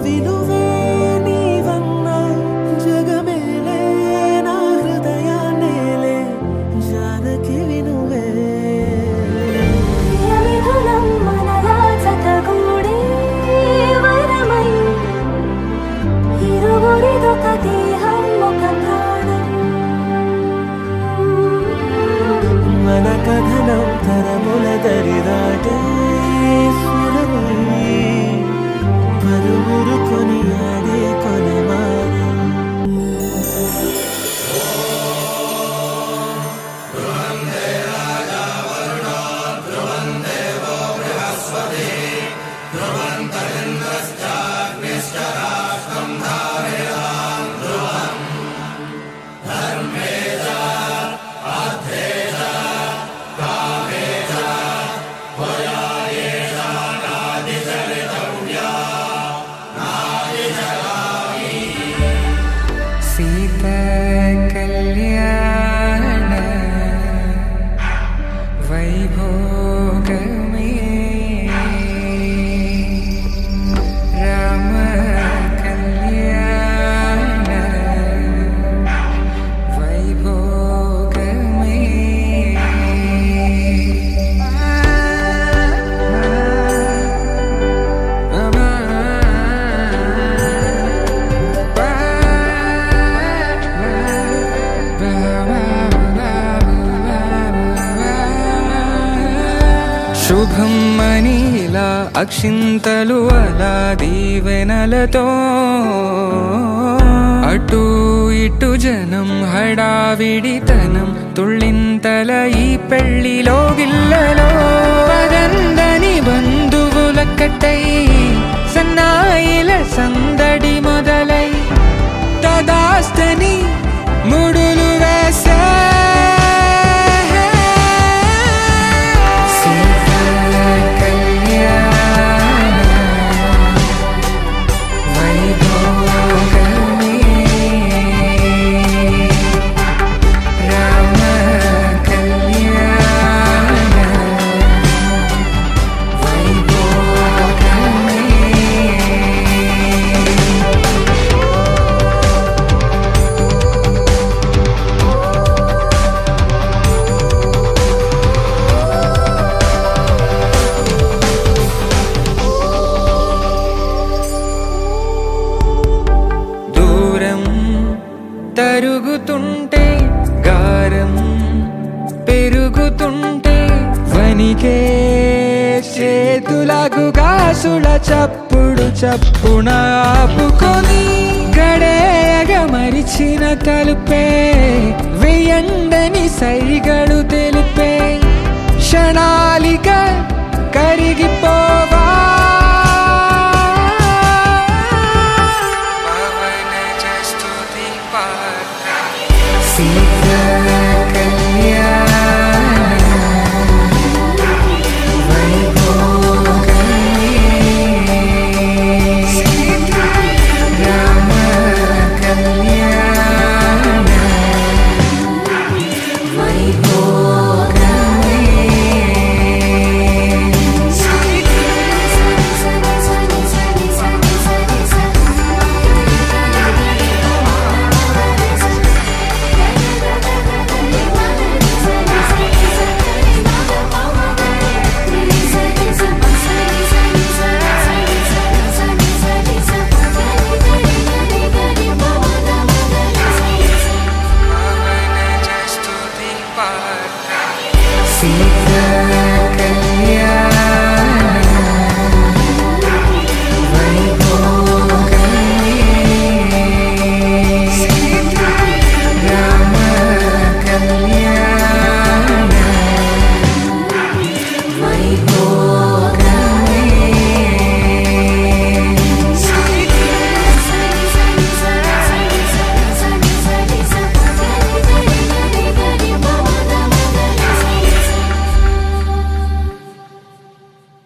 విలువే నీవన్నా జగమేలే నా హృదయాన్నేలే జానకి వినువే ప్రియమిథునం మనలా జతగూడే వరమై ఇరువురిదొక దేహం ఒక ప్రాణం మన కథనం తరముల దరిదాటే స్వరమై పరువురు కొని ఆడే కొనమారే సీత కళ్యాణ వైభోగమే రామ కళ్యాణ వైభోగమే శుభం మనీలా అక్షింతలు అలా దీవెనలతో అటు ఇటు జనం హడావిడితనం తుళ్ళింతల ఈ పెళ్లిలో గిల్లలో పదందని బంధువులక్కటై సన్నాయిల సందడి మొదలై తదాస్తని ముడులు వేసే సీత కళ్యాణ వైభోగమే రామ కళ్యాణ వైభోగమే దూరం తరుగుతుంటే గారం పెరుగుతుంటే వనికే చేతులకు గాసుల చప్పుడు చప్పున ఆపుకొని గడేయగ మరిచిన తలుపే వెయ్యండని సైగడు తెలిపే క్షణాలిక కరిగిపోవా